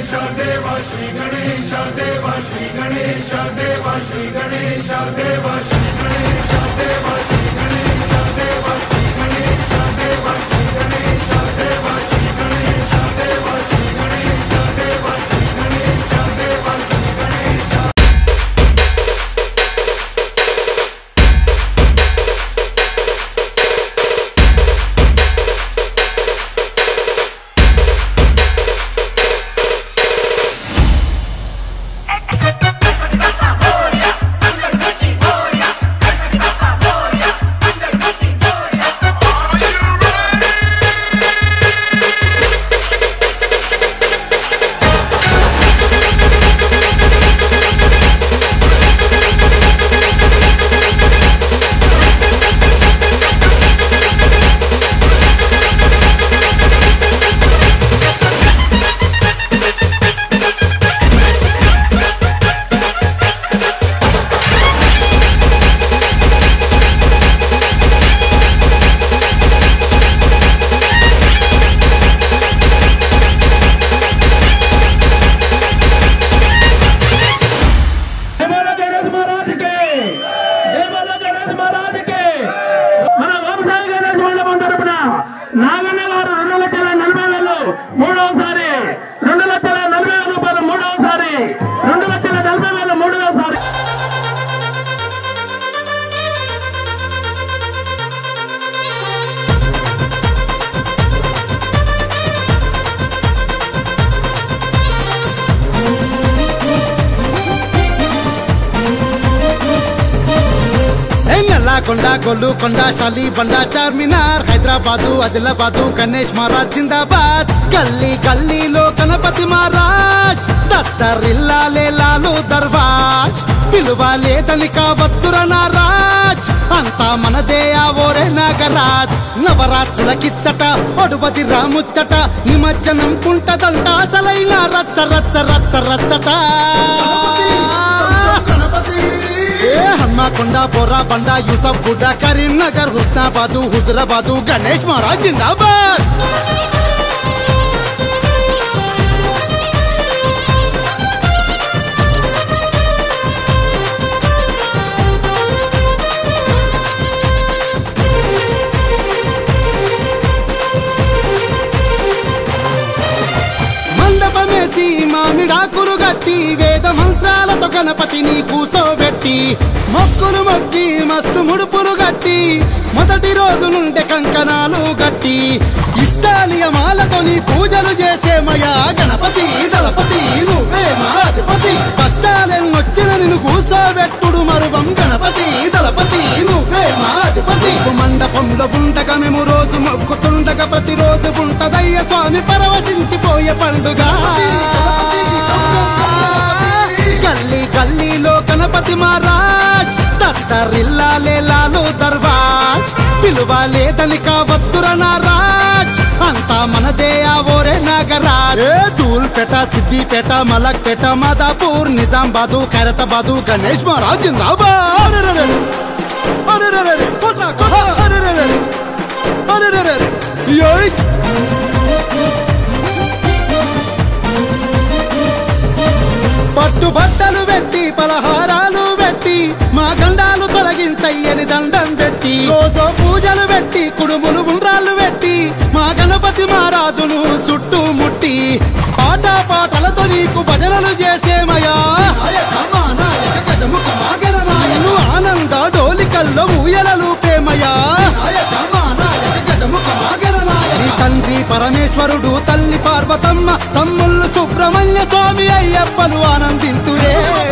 జయమాల గణేష్ మహారాజుకి జయమాల గణేష్ మహారాజుకి మన వంశాయ గణేష్ మండపం తరపున నాగన్న గారు రెండు లక్షల నలభై వేలు మూడవసారి రెండు లక్షల నలభై వేల రూపాయలు మూడవసారి రెండు లక్షల నలభై వేలు మూడవసారి నల్లాకొండ గొల్లుకొండ షాలిబండ చార్మినార్ హైదరాబాదు ఆదిలాబాదు గణేష్ మహారాజ్ జిందాబాద్ గల్లీ గల్లీలో గణపతి మహారాజ్ దత్తరిల్లాలే లాలు దర్వాజ్ పిలువాలేదని కావత్తుర నారాజ్ అంతా మనదే ఆ ఓరే నాగరాజ్ నవరాత్రుల కిచ్చట ఒడువది రాముచ్చట నిమజ్జనం కుంటదంట అసలైన రచ్చ రచ్చ రచ్చ రచ్చట ఏ హన్మకొండ బొర్రా బండ యూసఫ్ గుడ్డ కరీంనగర్ హుస్నాబాదు హుజరాబాదు గణేష్ మహారాజ్ జిందాబాద్ మండపమేసి మామిడాకులు గట్టి వేద మంత్రాలతో గణపతిని కూసోబెట్టి మొక్కులు మొక్కి మస్తు ముడుపులు గట్టి మొదటి రోజు నుండి కంకణాలు గట్టి ఇష్టాలియమాలతో నీ పూజలు చేసేమయా గణపతి దళపతి నువ్వే మా అధిపతి కష్టాలెన్నొచ్చిన నిన్ను కూసోబెట్టుడు మరువం గణపతి దళపతి నువ్వే మా అధిపతి మండపంలో ఉండగా మేము రోజు మొక్కుతుండగా ప్రతిరోజు ఉంటదయ్య స్వామి పరవశించిపోయే పండుగ గల్లీ గల్లీలో గణపతి మహారాజ్ దత్తరిల్లాలే లాలు దర్వాజ్ పిలువాలేదని కావత్తుర నారాజ్ అంతా మనదే ఆ ఓరే నాగరాజ్ ఏ ధూల్పేట సిద్దిపేట మలక్పేట మాదాపూర్ నిజామాబాదు ఖైరతాబాదు గణేష్ మహారాజ్ జిందాబాద్ అరెరెరెరె. అరెరెరెరె. కొట్రా, కొట్రా. అరెరెరెరె. అరెరెరెరె. యోయ్. పట్టు బట్టలు పెట్టి పలహారాలు పెట్టి మా గండాలు తొలగించయ్యని దండం పెట్టి రోజు పూజలు పెట్టి కుడుములు గుండ్రాళ్ళు పెట్టి మా గణపతి మహారాజును చుట్టూ ముట్టి పాట పాటలతో నీకు భజనలు చేసేమయా నువ్వు ఆనంద డోలికల్లో ఊయలలు పేమయా నీ తండ్రి పరమేశ్వరుడు తల్లి పార్వతమ్మ తమ్ముళ్ళు సుబ్రహ్మణ్య స్వామి అయ్యప్పలు ఆనందింతురే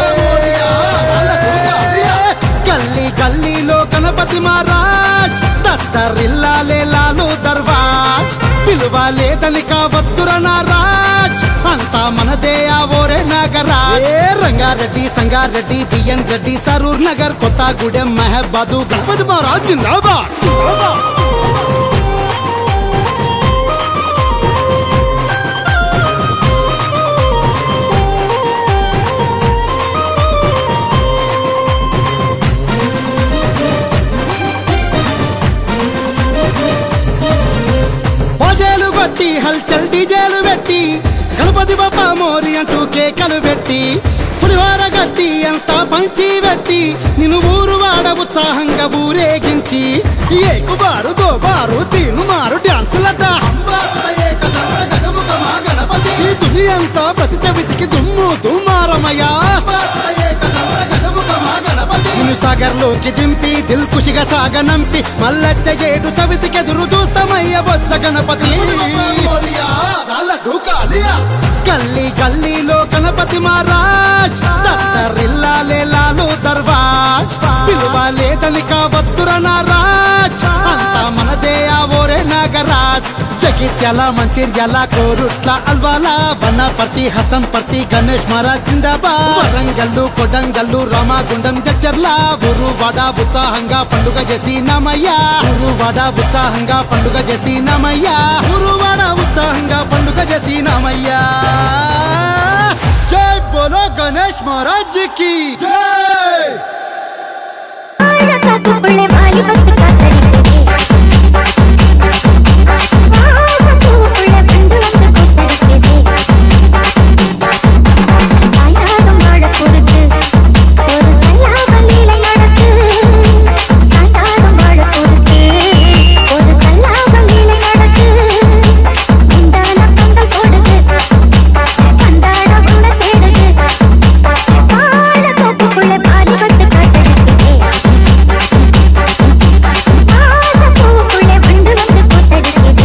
గల్లీ గల్లీలో గణపతి మహారాజ్ దత్తరిల్లాలే లాలు దర్వాజ్ పిలువాలేదని కావత్తుర నారాజ్ అంతా మనదే ఆ ఓరే నాగరాజ్ ఏ రంగారెడ్డి సంగారెడ్డి బిఎన్ రెడ్డి సరూర్ నగర్ కొత్తగూడెం మహబాదు గణపతి మహారాజ్ జిందాబాద్ బజేలు కొట్టి హల్చల్ డీజేలు పెట్టి గణపతి బాబా మోరి అంటూ కేకలు పెట్టి పులిహోర గట్టి ఎంత పంచి పెట్టి నిన్ను ఊరు వాడ ఉత్సాహంగా ఊరేగించి ఏకుబారు దోబారు తీను మారు డాన్సులట ఈ తుని అంతా ప్రతి చవితికి దుమ్ము దుమారమయ్యా నిన్ను సాగర్లోకి దింపి దిల్ కుషిగా సాగనంపి మల్లచ్చ ఏడు చవితికి ఎదురు చూస్తామయ్య బొత్స గణపతి గల్లీ గల్లీలో గణపతి మహారాజ్ దత్తరిల్లాలే లాలు దర్వాజ్ పిలువలేదని కావద్దుర నారాజ్ అంతా మనదే ఆ ఓరే నాగరాజ్ జగిత్యాల మంచిర్యాల కోరుట్ల అల్వాల వనపర్తి హసంపర్తి గణేష్ మహారాజ్ జిందాబాద్ వరంగల్లు కొడంగల్లు రామగుండం జడ్చర్ల ఊరువాడ ఉత్సాహంగా పండుగ చేసి నమయ్య ఊరువాడ ఉత్సాహంగా పండుగ చేసి నమయ్య ఊరువాడ ఉత్సాహంగా పండుగ చేసి నమయ్య జై బోలో గణేష్ మహారాజ్ కి జై పుళ్ళే వాలి బస్సు కాతరిస్తే వాసపు పుళ్ళే బండు வந்து கொத்தடிக்குது சாயாடும் வாழ பொறுத்து ஒரு சல்லாப லீலை நடக்கு சாயாடும் வாழ பொறுத்து ஒரு சல்லாப லீலை நடக்கு முந்தான பந்தல் போடுது பந்தாட உள்ள தேடுது வாழ தோப்புக்குள்ளே பாலி பட்டு காத்தடிக்குது பூக்குள்ளே விண்டு வந்து கூத்தடிக்குது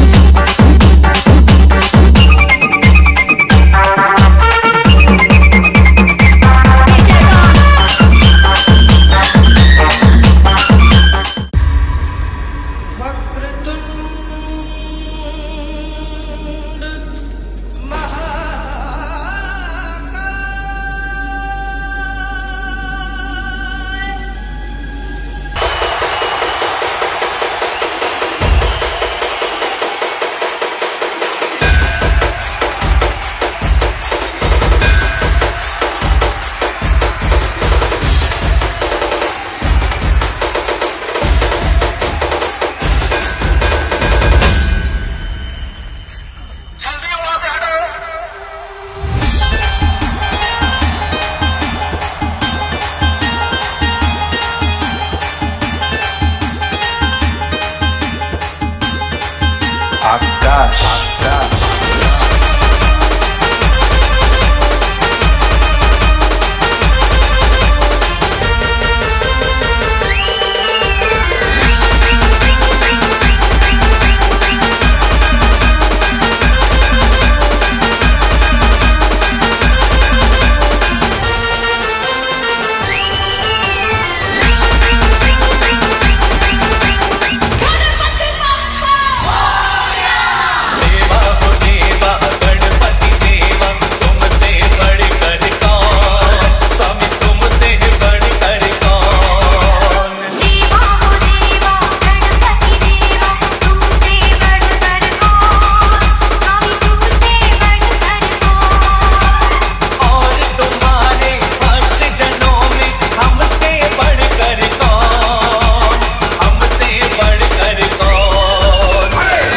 Akash. Akash. देवा हो देवा गणपति देवा तुमसे बढ़कर कौन स्वामी तुमसे बढ़कर कौन देवा हो देवा गणपति देवा तुमसे बढ़कर कौन स्वामी तुमसे बढ़कर कौन और तुम्हारे भक्त जनों में हमसे बढ़कर कौन हमसे बढ़कर कौन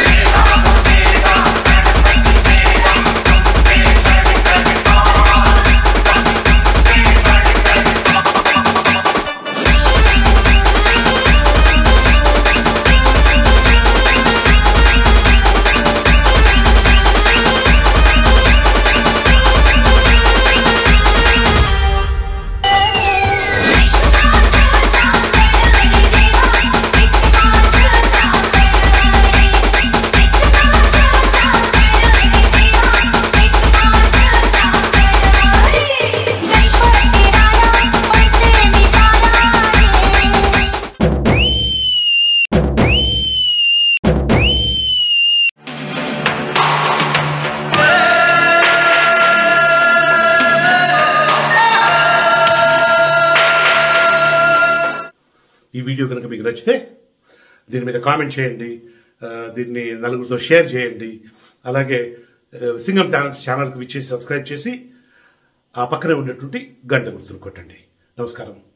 ఈ వీడియో కనుక మీకు నచ్చితే దీని మీద కామెంట్ చేయండి ఆ, దీన్ని నలుగురితో షేర్ చేయండి అలాగే ఆ, సింగం టాలెంట్స్ ఛానల్కి విచ్చేసి సబ్స్క్రైబ్ చేసి ఆ పక్కనే ఉన్నటువంటి గంట గుర్తును కొట్టండి నమస్కారం